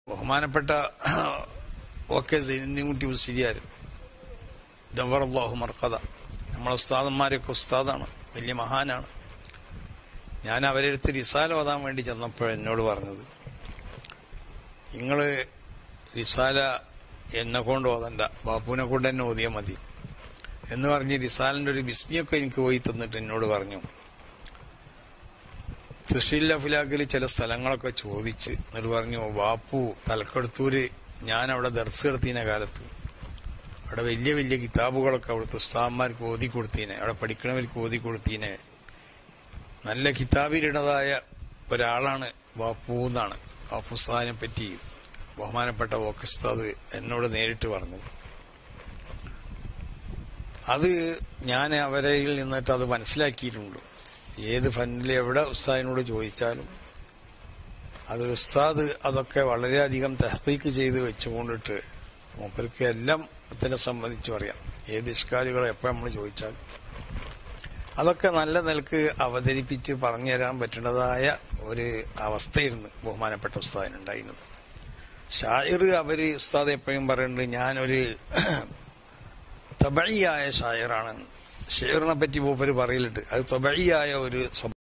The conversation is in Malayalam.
ബഹുമാനപ്പെട്ട ഓക്കെ സൈനിന്യൻകുട്ടി ഉസ്തിരിയാർ ജവറല്ലാഹു മർക്കഥ നമ്മളെ ഉസ്താദന്മാരൊക്കെ ഉസ്താദാണ് വലിയ മഹാനാണ് ഞാൻ അവരെ അടുത്ത് റിസാല ഓതാൻ വേണ്ടി ചെന്നപ്പോൾ എന്നോട് പറഞ്ഞത് നിങ്ങൾ റിസാല എന്നെ കൊണ്ട് ഓതണ്ട ബാപ്പുവിനെ കൊണ്ട് എന്നെ ഓതിയാൽ മതി എന്ന് പറഞ്ഞ് റിസാലിന്റെ ഒരു ബിസ്മിയൊക്കെ എനിക്ക് പോയി തന്നിട്ട് എന്നോട് പറഞ്ഞു തൃശ്ശീല ഫിലാക്കിൽ ചില സ്ഥലങ്ങളൊക്കെ ചോദിച്ച് എന്നിട്ട് പറഞ്ഞു ബാപ്പു തലക്കെടുത്തൂര് ഞാൻ അവിടെ ദർസ് കിടത്തിന കാലത്ത് അവിടെ വലിയ വലിയ കിതാബുകളൊക്കെ അവിടുത്തെ ഉസ്താന്മാർക്ക് ഓതി കൊടുത്തീനെ അവിടെ പഠിക്കണവർക്ക് ഓതി കൊടുത്തീനെ നല്ല കിതാബിലിടതായ ഒരാളാണ് ബാപ്പു എന്നാണ് ബാപ്പു ഉസ്താദിനെ പറ്റി ബഹുമാനപ്പെട്ട ഓക്കുസ്താദ് എന്നോട് നേരിട്ട് പറഞ്ഞത് അത് ഞാൻ അവരിൽ നിന്നിട്ട് അത് മനസ്സിലാക്കിയിട്ടുണ്ട് ഏത് ഫണ്ടിൽ എവിടെ ഉസ്താദിനോട് ചോദിച്ചാലും അത് ഉസ്താദ് അതൊക്കെ വളരെയധികം തഹക്കീക്ക് ചെയ്ത് വെച്ചുകൊണ്ടിട്ട് മൂപ്പർക്ക് എല്ലാം ഇതിനെ സംബന്ധിച്ച് പറയാം ഏത് ഇഷ്കാലുകൾ എപ്പോൾ നമ്മൾ ചോദിച്ചാലും അതൊക്കെ നല്ല നിലക്ക് അവതരിപ്പിച്ച് പറഞ്ഞു തരാൻ പറ്റുന്നതായ ഒരു അവസ്ഥയായിരുന്നു ബഹുമാനപ്പെട്ട ഉസ്താദിനുണ്ടായിരുന്നത് ഷായർ അവര് ഉസ്താദ് എപ്പോഴും പറയുന്നുണ്ട് ഞാനൊരു തബഴിയായ ഷായറാണ് ഷെയറിനെ പറ്റി മൂപ്പര് പറയലുണ്ട് അത് തൊബഴിയായ ഒരു